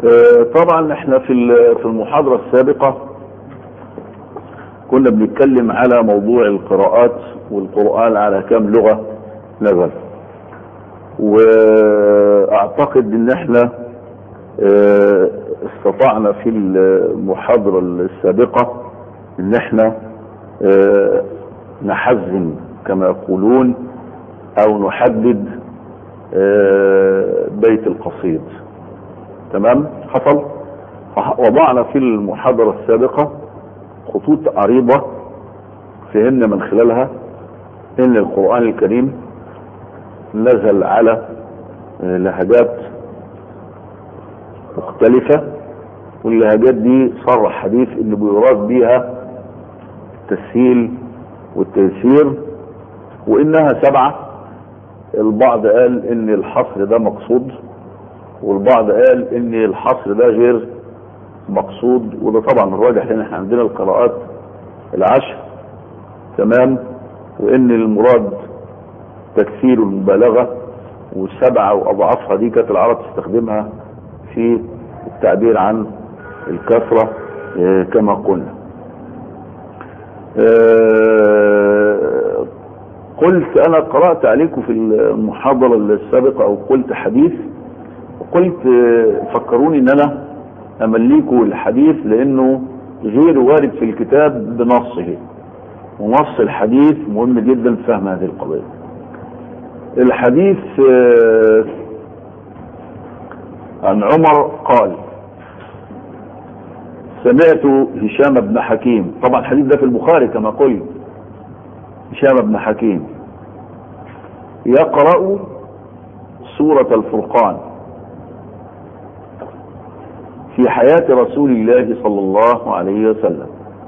آه، طبعا احنا في ال- في المحاضرة السابقة كنا بنتكلم على موضوع القراءات والقرآن على كم لغة نزل واعتقد ان احنا آه، استطعنا في المحاضرة السابقة ان احنا آه، نحزم كما يقولون او نحدد آه، بيت القصيد تمام حصل وضعنا في المحاضرة السابقة خطوط عريضة فهمنا من خلالها ان القرآن الكريم نزل على آه، لهجات مختلفة واللهجات دي صرح حديث اللي بيراد بيها التسهيل والتيسير وانها سبعة البعض قال ان الحصر ده مقصود والبعض قال ان الحصر ده غير مقصود وده طبعا الراجح لان احنا عندنا القراءات العشر تمام وان المراد تكثير المبالغة والسبعة واضعافها دي كانت العرب تستخدمها في التعبير عن الكثرة آه، كما قلنا آه، قلت انا قرأت عليكم في المحاضرة السابقة او قلت حديث وقلت آه، فكروني ان انا امليكم الحديث لانه غير وارد في الكتاب بنصه ونص الحديث مهم جدا في فهم هذه القضية الحديث آه، عن عمر قال سمعت هشام بن حكيم طبعا الحديث ده في البخاري كما قلت هشام بن حكيم يقرأ سورة الفرقان في حياة رسول الله صلى الله عليه وسلم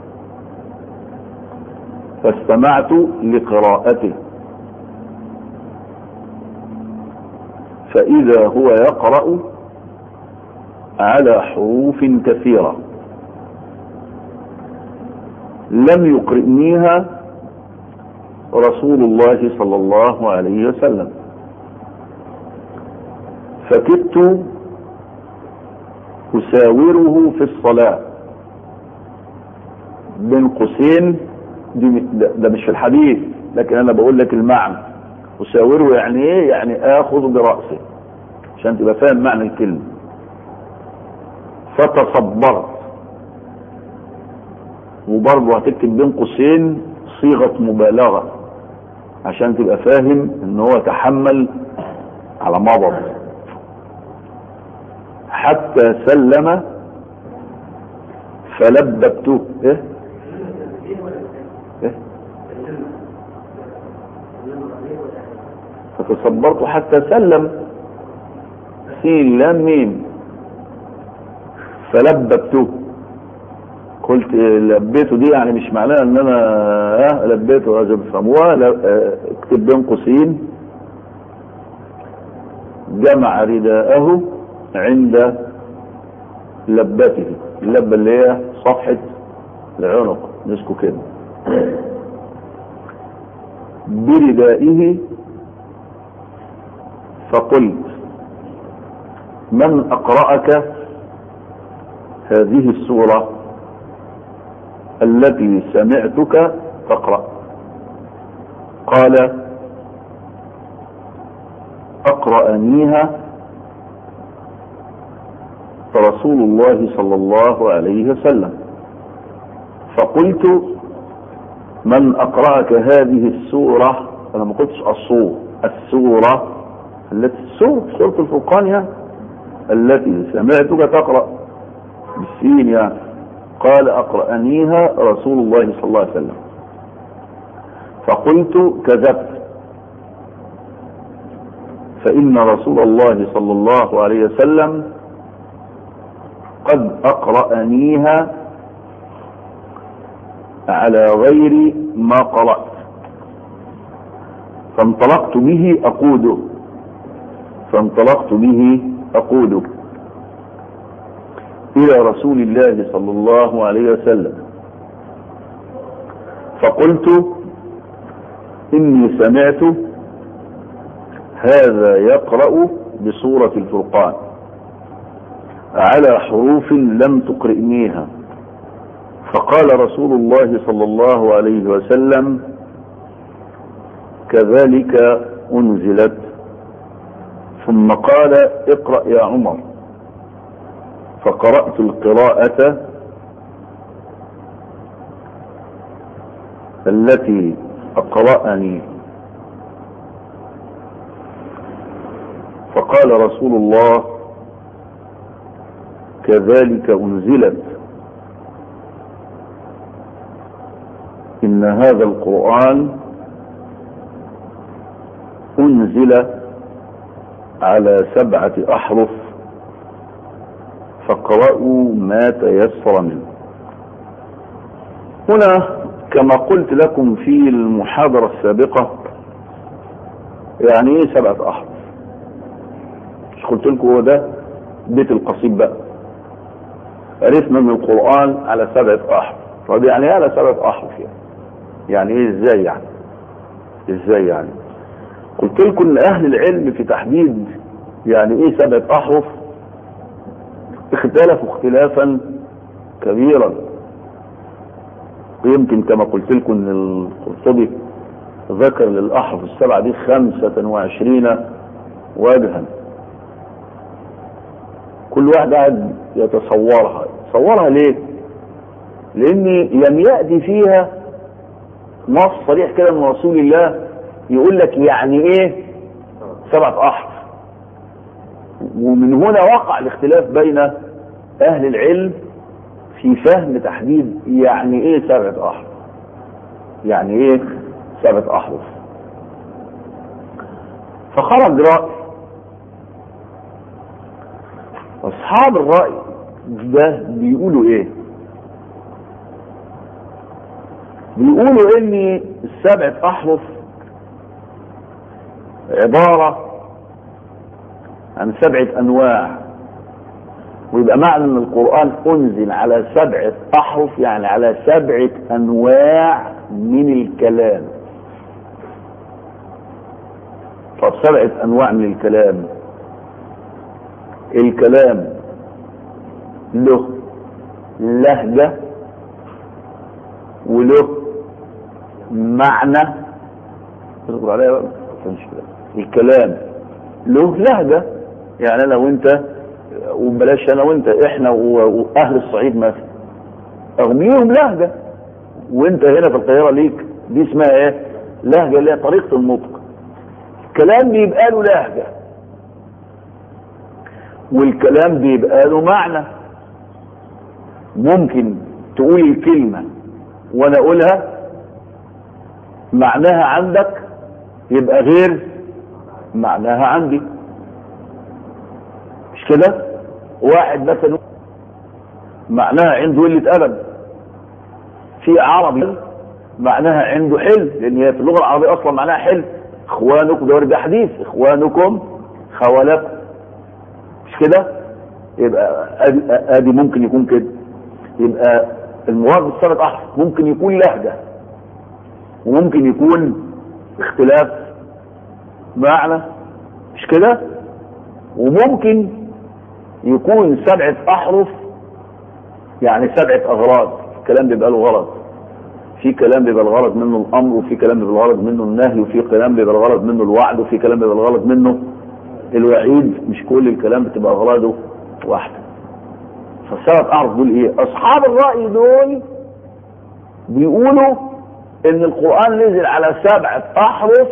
فاستمعت لقراءته فإذا هو يقرأ على حروف كثيرة لم يقرئنيها رسول الله صلى الله عليه وسلم فكدت أساوره في الصلاة بين قوسين دي ده ده مش في الحديث لكن أنا بقول لك المعنى أساوره يعني إيه؟ يعني آخذ برأسه عشان تبقى فاهم معنى الكلمة فتصبرت وبرضه هتكتب بين قوسين صيغة مبالغة عشان تبقى فاهم ان هو تحمل على مضض حتى سلم فلببته ايه ايه فتصبرت حتى سلم سين لام ميم فلببته قلت لبيته دي يعني مش معناها ان انا اه لبيته لازم تفهموها لا، اه، اكتب بين قوسين جمع رداءه عند لبته اللبة اللي هي صفحة العنق مسكه كده بردائه فقلت من أقرأك هذه السورة التي سمعتك تقرأ قال أقرأنيها رسول الله صلى الله عليه وسلم فقلت من أقرأك هذه السورة أنا ما قلتش الصور السورة التي السورة سورة الفرقان يعني التي سمعتك تقرأ بالسين يعني قال أقرأنيها رسول الله صلى الله عليه وسلم فقلت كذبت فإن رسول الله صلى الله عليه وسلم قد أقرأنيها على غير ما قرأت فانطلقت به أقوده فانطلقت به أقوده إلى رسول الله صلى الله عليه وسلم فقلت إني سمعت هذا يقرأ بسورة الفرقان على حروف لم تقرئنيها فقال رسول الله صلى الله عليه وسلم كذلك أنزلت ثم قال اقرأ يا عمر فقرأت القراءة التي أقرأني فقال رسول الله كذلك أنزلت إن هذا القرآن أنزل على سبعة أحرف فاقرأوا ما تيسر منه هنا كما قلت لكم في المحاضرة السابقة يعني ايه سبعة أحرف مش قلت لكم هو ده بيت القصيد بقى عرفنا من القرآن على سبعة أحرف طب يعني ايه على سبعة أحرف يعني يعني ايه ازاي يعني ازاي يعني قلت لكم ان اهل العلم في تحديد يعني ايه سبعة احرف اختلفوا اختلافا كبيرا يمكن كما قلت لكم ان القرطبي ذكر للاحرف السبعة دي خمسة وعشرين وجها كل واحد قاعد يتصورها يتصورها ليه لان لم يأتي فيها نص صريح كده من رسول الله يقول لك يعني ايه سبعة احرف ومن هنا وقع الاختلاف بين اهل العلم في فهم تحديد يعني ايه سبعة احرف يعني ايه سبعة احرف فخرج رأي اصحاب الرأي ده بيقولوا ايه بيقولوا ان السبعة احرف عبارة عن سبعة انواع ويبقى معنى ان القرآن انزل على سبعة احرف يعني على سبعة انواع من الكلام طب سبعة انواع من الكلام الكلام له لهجة وله معنى اصبر عليا بقى الكلام له لهجة يعني انا وانت وبلاش انا وانت احنا واهل الصعيد مثلا اغنيهم لهجة وانت هنا في القاهرة ليك دي اسمها ايه لهجة اللي هي طريقة النطق الكلام بيبقى له لهجة والكلام بيبقى له معنى ممكن تقول الكلمة وانا اقولها معناها عندك يبقى غير معناها عندي مش كده واحد مثلا معناها عنده قلة أدب في عربي معناها عنده حلم لان هي في اللغة العربية اصلا معناها حلم اخوانكم ده ورد حديث اخوانكم خوالكم مش كده يبقى ادي ممكن يكون كده يبقى المراد بالسبب احرف ممكن يكون لهجة وممكن يكون اختلاف معنى مش كده وممكن يكون سبعة احرف يعني سبعة اغراض الكلام بيبقى له غرض في كلام بيبقى الغرض منه الامر وفي كلام بيبقى الغرض منه النهي وفي كلام بيبقى الغرض منه الوعد وفي كلام بيبقى الغرض منه الوعيد مش كل الكلام بتبقى اغراضه واحده فالسبب اعرف دول ايه اصحاب الراي دول بيقولوا ان القران نزل على سبعه احرف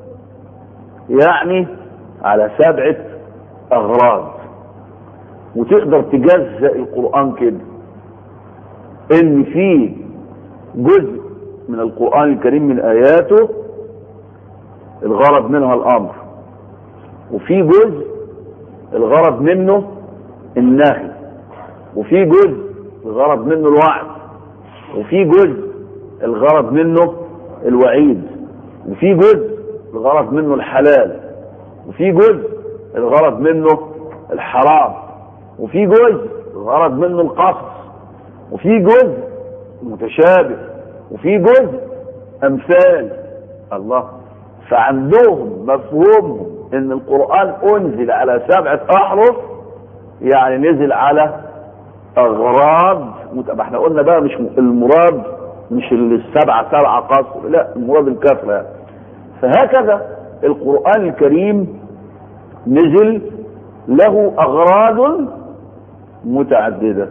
يعني على سبعه اغراض وتقدر تجزأ القران كده ان في جزء من القران الكريم من اياته الغرض منها الامر وفي جزء الغرض منه النهي وفي جزء الغرض منه الوعد وفي جزء الغرض منه الوعيد وفي جزء الغرض منه الحلال وفي جزء الغرض منه الحرام وفي جزء الغرض منه القصص وفي جزء متشابه وفي جزء امثال الله فعندهم مفهومهم ان القرآن انزل على سبعة احرف يعني نزل على اغراض مت- ما احنا قلنا بقى مش م- المراد مش السبعة سبعة قصر لا المراد الكثرة فهكذا القرآن الكريم نزل له اغراض متعددة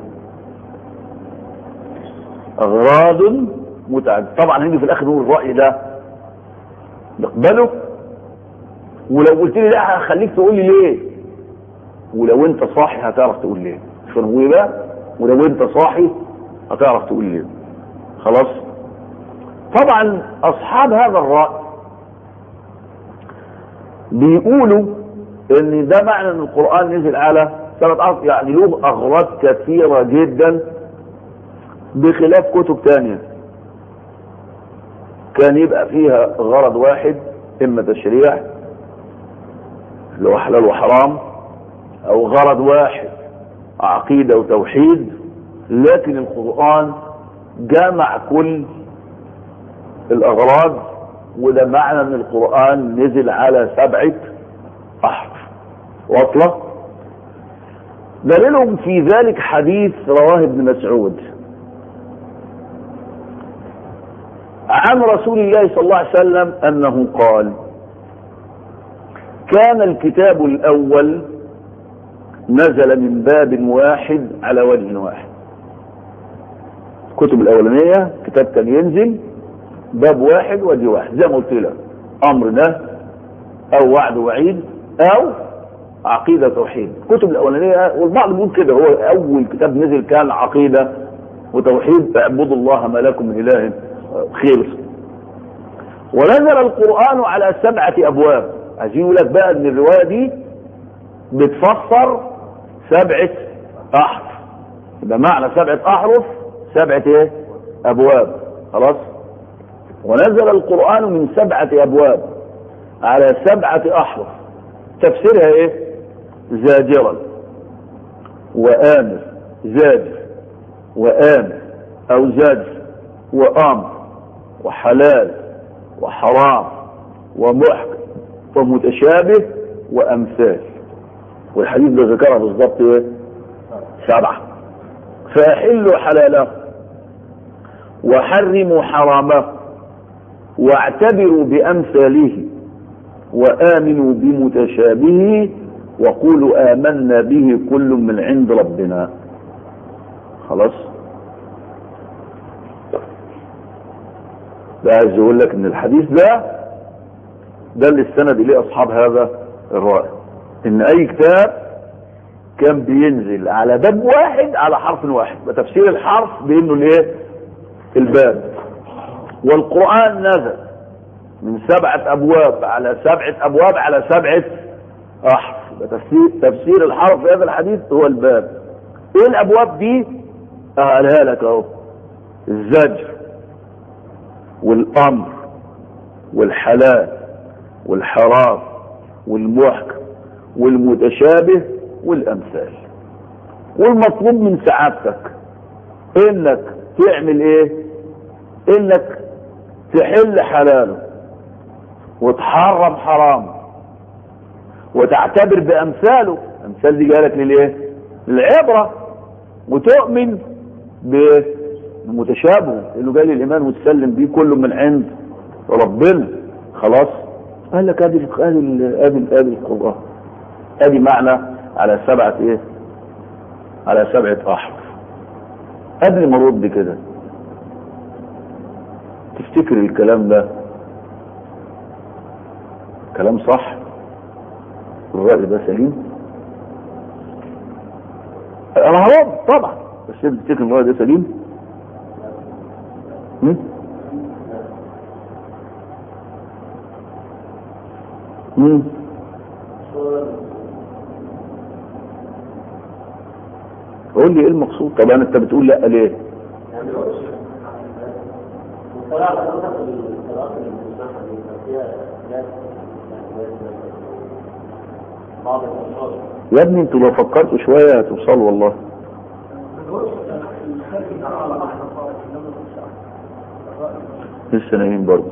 اغراض متعددة طبعا هنيجي في الاخر نقول الرأي ده نقبله ولو قلت لي لا هخليك تقول لي ليه ولو انت صاحي هتعرف تقول ليه شو انا بقول إيه بقى ولو انت صاحي هتعرف تقول ليه خلاص طبعا اصحاب هذا الرأي بيقولوا ان ده معنى ان القرآن نزل على ثلاث أرض يعني له اغراض كثيرة جدا بخلاف كتب تانية كان يبقى فيها غرض واحد اما تشريع اللي هو حلال وحرام او غرض واحد عقيدة وتوحيد لكن القرآن جمع كل الاغراض وده معنى ان القرآن نزل على سبعة احرف واصلة دليلهم في ذلك حديث رواه ابن مسعود عن رسول الله صلى الله عليه وسلم انه قال كان الكتاب الاول نزل من باب واحد على وجه واحد الكتب الاولانيه كتاب كان ينزل باب واحد وجه واحد زي ما قلت لك امر ده او وعد وعيد او عقيده توحيد الكتب الاولانيه والبعض بيقول كده هو اول كتاب نزل كان عقيده وتوحيد اعبدوا الله ما لكم من اله خلص ونزل القران على سبعه ابواب عايزين يقول لك بقى ان الروايه دي بتفسر سبعه احرف يبقى معنى سبعه احرف سبعه ايه ابواب خلاص ونزل القرآن من سبعة أبواب على سبعة أحرف تفسيرها إيه؟ زاجرا وآمر زاجر وآمر أو زاجر وأمر وحلال وحرام ومحكم ومتشابه وأمثال والحديث ده ذكرها بالظبط إيه؟ سبعة فأحلوا حلاله وحرموا حرامه واعتبروا بأمثاله وآمنوا بمتشابهه وقولوا آمنا به كل من عند ربنا خلاص ده عايز يقول لك ان الحديث ده ده اللي استند اليه اصحاب هذا الرأي ان اي كتاب كان بينزل على باب واحد على حرف واحد وتفسير الحرف بانه الايه الباب والقرآن نزل من سبعة أبواب على سبعة أبواب على سبعة أحرف تفسير, تفسير الحرف في هذا الحديث هو الباب إيه الأبواب دي؟ أقالها لك أهو الزجر والأمر والحلال والحرام والمحكم والمتشابه والأمثال والمطلوب من سعادتك إنك تعمل إيه؟ إنك تحل حلاله وتحرم حرامه وتعتبر بامثاله امثال دي جالك للايه للعبره وتؤمن بمتشابهه انه جاي الايمان وتسلم بيه كله من عند ربنا خلاص قال لك ادي ادي ادي ادي القران ادي معنى على سبعه ايه على سبعه احرف قبل ما ارد كده تفتكر الكلام ده كلام صح الرأي ده سليم انا هرد طبعا بس انت تفتكر الرأي ده سليم هم؟ هم؟ قول لي ايه المقصود طبعا انت بتقول لا ليه يا ابني انتوا لو فكرتوا شوية هتوصلوا والله لسه نايمين برضه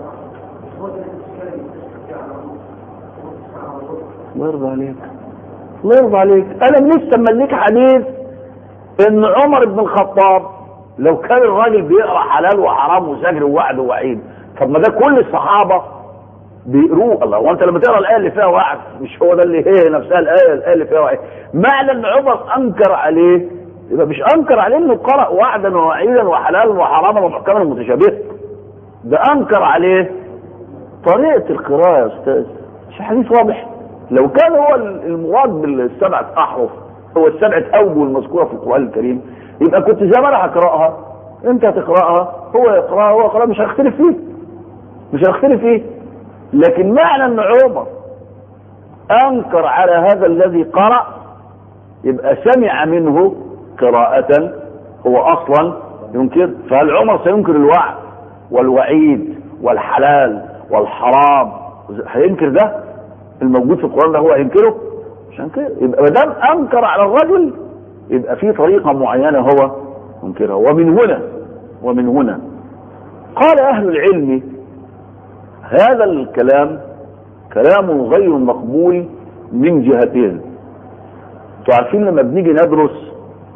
الله يرضى عليك الله يرضى عليك انا لسه مليك حديث ان عمر بن الخطاب لو كان الراجل بيقرا حلال وحرام وسجن ووعد ووعيد طب ما ده كل الصحابه بيقروه الله وانت لما تقرا الايه اللي فيها وعد مش هو ده اللي هي نفسها الايه الايه اللي فيها وعد معنى ان عمر انكر عليه يبقى مش انكر عليه انه قرا وعدا ووعيدا وحلالا وحراما ومحكما ومتشابها ده انكر عليه طريقه القراءه يا استاذ مش حديث واضح لو كان هو المراد بالسبعه احرف هو السبعه اوجه المذكوره في القران الكريم يبقى كنت زمان هقراها انت هتقراها هو يقراها هو يقراها مش هختلف فيه مش هختلف فيه لكن معنى ان عمر انكر على هذا الذي قرأ يبقى سمع منه قراءة هو اصلا ينكر فهل عمر سينكر الوعد والوعيد والحلال والحرام هينكر ده الموجود في القرآن ده هو هينكره مش هينكره يبقى ما دام انكر على الرجل يبقى في طريقة معينة هو ينكرها ومن هنا ومن هنا قال اهل العلم هذا الكلام كلام غير مقبول من جهتين عارفين لما بنيجي ندرس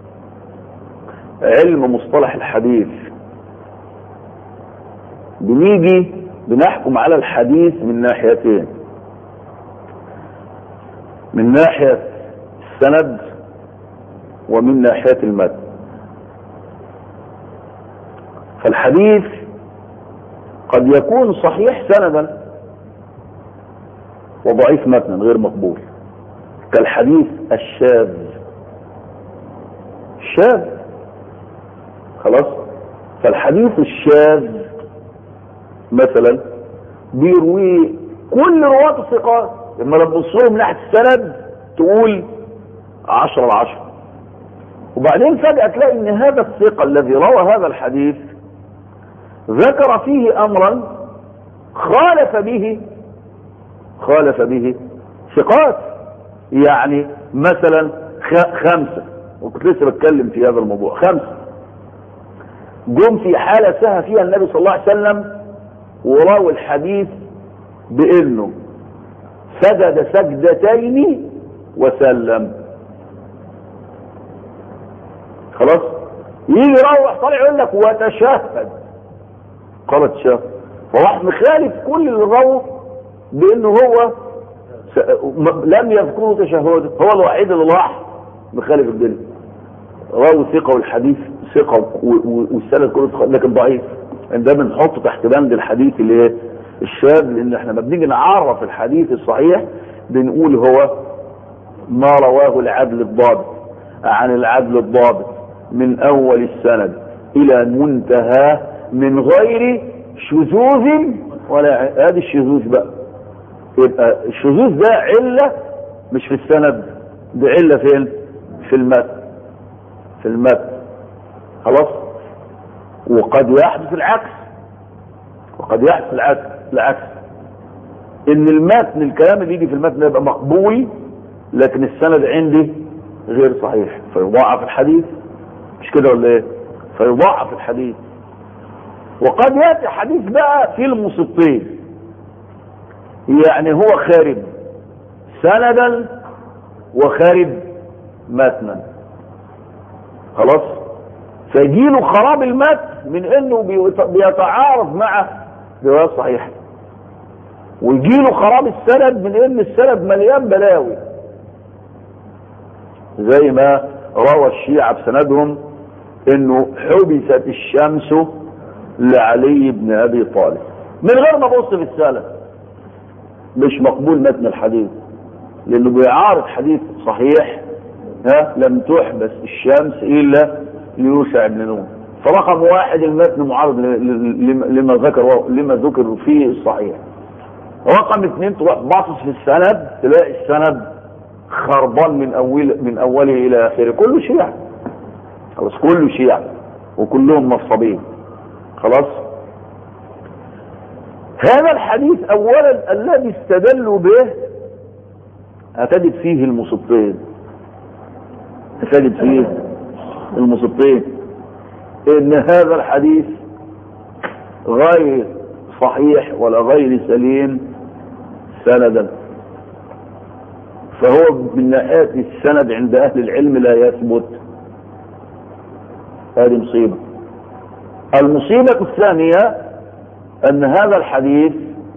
علم مصطلح الحديث بنيجي بنحكم على الحديث من ناحيتين من ناحية السند ومن ناحية المتن فالحديث قد يكون صحيح سندا وضعيف متنا غير مقبول كالحديث الشاذ شاذ خلاص فالحديث الشاذ مثلا بيرويه كل رواة الثقات لما تبص من ناحيه السند تقول عشرة على عشرة وبعدين فجأة تلاقي ان هذا الثقة الذي روى هذا الحديث ذكر فيه امرا خالف به خالف به ثقات يعني مثلا خمسة وكنت لسه بتكلم في هذا الموضوع خمسة جم في حالة سهى فيها النبي صلى الله عليه وسلم وراوا الحديث بانه سجد سجدتين وسلم خلاص يجي يروح طالع يقول لك وتشهد قالت شهد فواحد مخالف كل اللي روى بانه هو س... لم يذكروا تشهده هو الوحيد اللي راح مخالف الدنيا راوي ثقه والحديث ثقه والسند كله لكن ضعيف ده بنحطه تحت بند الحديث اللي هي الشاذ لان احنا لما بنيجي نعرف الحديث الصحيح بنقول هو ما رواه العدل الضابط عن العدل الضابط من اول السند الى منتهاه من غير شذوذ ولا هذه الشذوذ بقى يبقى الشذوذ ده علة مش في السند ده علة فين في المتن في المتن خلاص وقد يحدث العكس وقد يحدث العكس العكس ان المتن الكلام اللي يجي في المتن يبقى مقبول لكن السند عندي غير صحيح فيضاعف الحديث مش كده ولا ايه فيضاعف الحديث وقد ياتي حديث بقى في المصبتين يعني هو خارب سندا وخارب متنا خلاص فيجيله خراب المتن من انه بيتعارض مع رواية صحيحة ويجيله خراب السند من ان السند مليان بلاوي زي ما روى الشيعة بسندهم انه حبست الشمس لعلي بن ابي طالب من غير ما ابص في السند مش مقبول متن الحديث لانه بيعارض حديث صحيح ها لم تحبس الشمس الا ليوسع بن نون فرقم واحد المتن معارض لما ذكر لما ذكر فيه الصحيح رقم اثنين تروح باصص في السند تلاقي السند خربان من اول من اوله الى اخره كله شيعة خلاص كله شيعة وكلهم نصابين خلاص هذا الحديث اولا الذي استدلوا به هتجد فيه المصبتين هتجد فيه المصبتين ان هذا الحديث غير صحيح ولا غير سليم سندا فهو من ناحية السند عند أهل العلم لا يثبت هذه مصيبة المصيبة الثانية أن هذا الحديث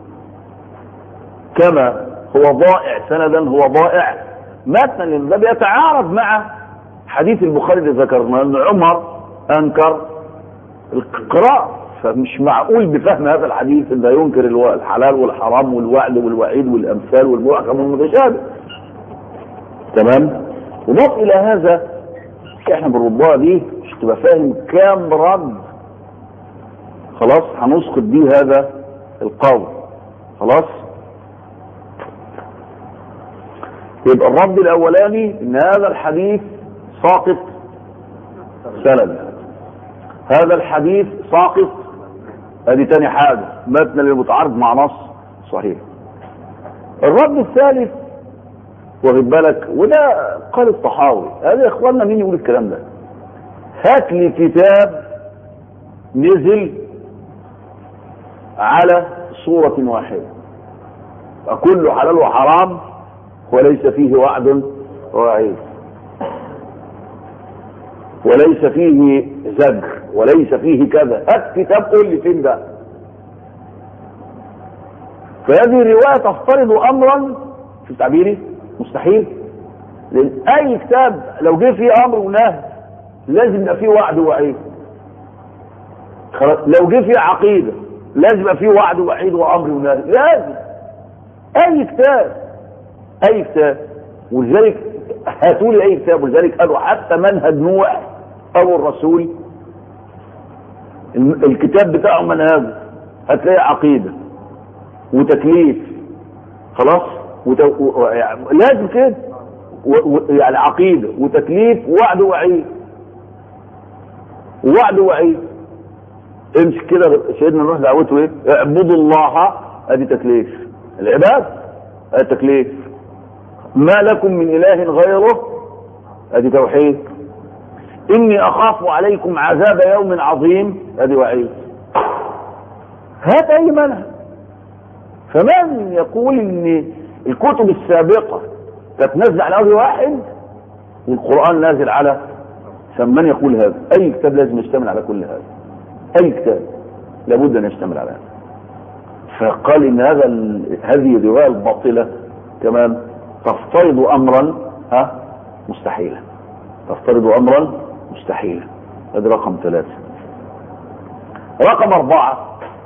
كما هو ضائع سندا هو ضائع متنا لأن ده بيتعارض مع حديث البخاري اللي ذكرنا أن عمر أنكر القراءة فمش معقول بفهم هذا الحديث ان ينكر الحلال والحرام والوعد والوعيد والامثال والمحكم والمتشابه تمام وضاف الى هذا احنا بالرضاعة دي مش تبقى فاهم كام رد خلاص هنسقط بيه هذا القول خلاص يبقى الرد الاولاني ان هذا الحديث ساقط سند هذا الحديث ساقط ادي تاني حاجه متن للمتعارض مع نص صحيح الرد الثالث واخد بالك وده قال الطحاوي هذا يا اخواننا مين يقول الكلام ده هات لي كتاب نزل على صورة واحدة فكل حلال وحرام وليس فيه وعد ووعيد وليس فيه زجر وليس فيه كذا هات كتاب قول لي فين ده فهذه الرواية تفترض أمرا في تعبيري مستحيل لأن أي كتاب لو جه فيه أمر ونهي لازم يبقى فيه وعد ووعيد لو جه فيه عقيدة لازم يبقى فيه وعد ووعيد وأمر ونهي لازم أي كتاب أي كتاب ولذلك هاتوا لي أي كتاب ولذلك قالوا حتى منهج نوح أو الرسول الكتاب بتاعه منهجه هتلاقي عقيدة وتكليف خلاص وت... و... يعني لازم كده و... و... يعني عقيدة وتكليف ووعد ووعيد ووعد ووعيد امسك كده سيدنا نوح دعوته ايه اعبدوا الله ادي تكليف العباد ادي تكليف ما لكم من اله غيره ادي توحيد اني اخاف عليكم عذاب يوم عظيم ادي وعيد هات اي منهج فمن يقول ان الكتب السابقه كانت نازله على وجه واحد والقران نازل على فمن يقول هذا اي كتاب لازم يشتمل على كل هذا اي كتاب لابد ان يشتمل على هذا فقال ان هذا هذه الروايه الباطله كمان تفترض امرا ها مستحيلا تفترض امرا مستحيلا هذا رقم ثلاثة رقم أربعة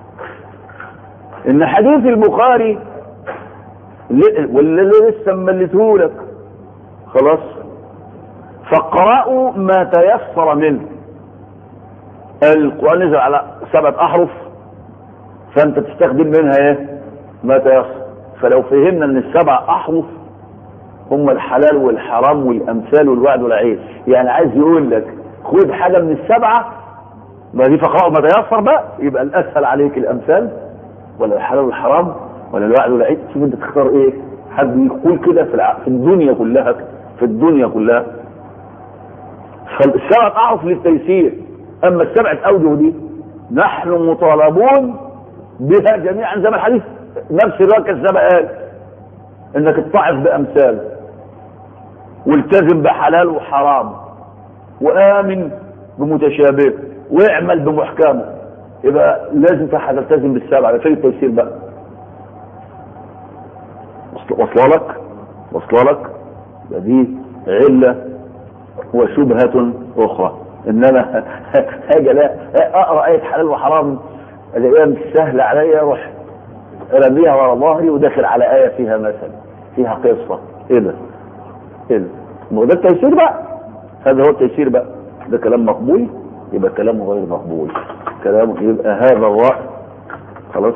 إن حديث البخاري والذي لسه ملته لك خلاص فاقرأوا ما تيسر منه القرآن نزل على سبعة أحرف فأنت تستخدم منها إيه؟ ما تيسر فلو فهمنا إن السبع أحرف هم الحلال والحرام والامثال والوعد والعيد يعني عايز يقول لك خد حاجه من السبعه ما دي فقراء ما تيسر بقى يبقى الاسهل عليك الامثال ولا الحلال والحرام ولا الوعد والعيد شوف انت تختار ايه حد يقول كده في, الع... في الدنيا كلها في الدنيا كلها فالسبعة اعرف للتيسير اما السبعة اوجه دي نحن مطالبون بها جميعا زي ما الحديث نفس الروايه كذاب قال انك تطعف بامثال والتزم بحلال وحرام وامن بمتشابه واعمل بمحكمه يبقى لازم تلتزم بالسبعه ده فين التيسير بقى واصله لك واصله لك دي عله وشبهه اخرى انما حاجه لا اقرا ايه حلال وحرام الاقيها مش سهله عليا اروح رميها ورا ظهري وداخل على ايه فيها مثل فيها قصه ايه ده؟ ايه ده؟ ما هو ده التيسير بقى هذا هو التيسير بقى ده كلام مقبول يبقى كلامه غير مقبول كلامه يبقى هذا الرأي خلاص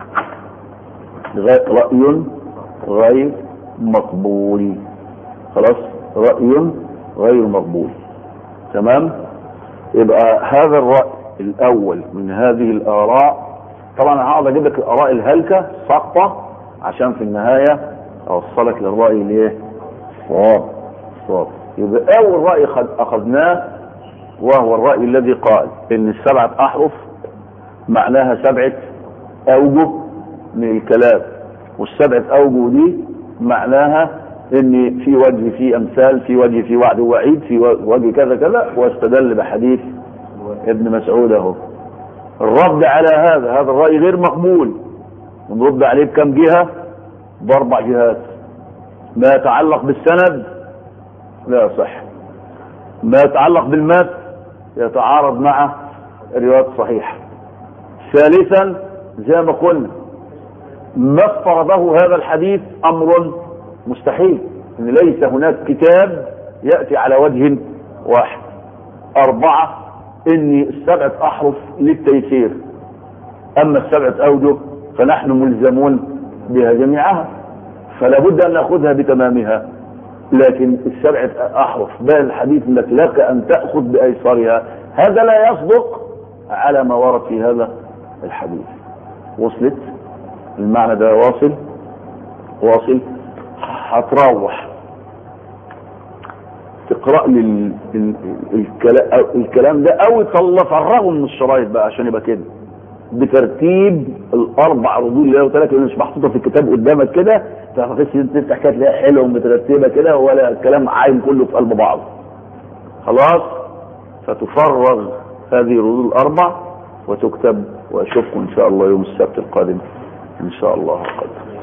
رأي غير مقبول خلاص رأي غير مقبول تمام يبقى هذا الرأي الأول من هذه الآراء طبعا هقعد أجيب لك الآراء الهلكة سقطة عشان في النهاية أوصلك للرأي الايه؟ صواب صواب يبقى أول رأي أخذناه وهو الرأي الذي قال إن السبعة أحرف معناها سبعة أوجه من الكلام والسبعة أوجه دي معناها ان في وجه في امثال في وجه في وعد ووعيد في وجه كذا كذا واستدل بحديث ابن مسعود اهو الرد على هذا هذا الراي غير مقبول ونرد عليه بكم جهه باربع جهات ما يتعلق بالسند لا يصح ما يتعلق بالمات يتعارض مع الروايات الصحيحه ثالثا زي ما قلنا ما افترضه هذا الحديث امر مستحيل ان ليس هناك كتاب ياتي على وجه واحد اربعه ان السبعه احرف للتيسير اما السبعه اوجه فنحن ملزمون بها جميعها فلا بد ان ناخذها بتمامها لكن السبعه احرف بل الحديث لك لك ان تاخذ بايسرها هذا لا يصدق على ما ورد في هذا الحديث وصلت المعنى ده واصل واصل هتروح تقرا لي ال- ال- الكلا- الكلام ده او تطلع فرغه من الشرايط بقى عشان يبقى كده بترتيب الاربع ردود اللي قلت لك اللي مش محطوطه في الكتاب قدامك كده تعرفش تفتح كده تلاقيها حلوه ومترتبه كده ولا الكلام عايم كله في قلب بعض خلاص فتفرغ هذه الردود الاربع وتكتب واشوفكم ان شاء الله يوم السبت القادم ان شاء الله قدر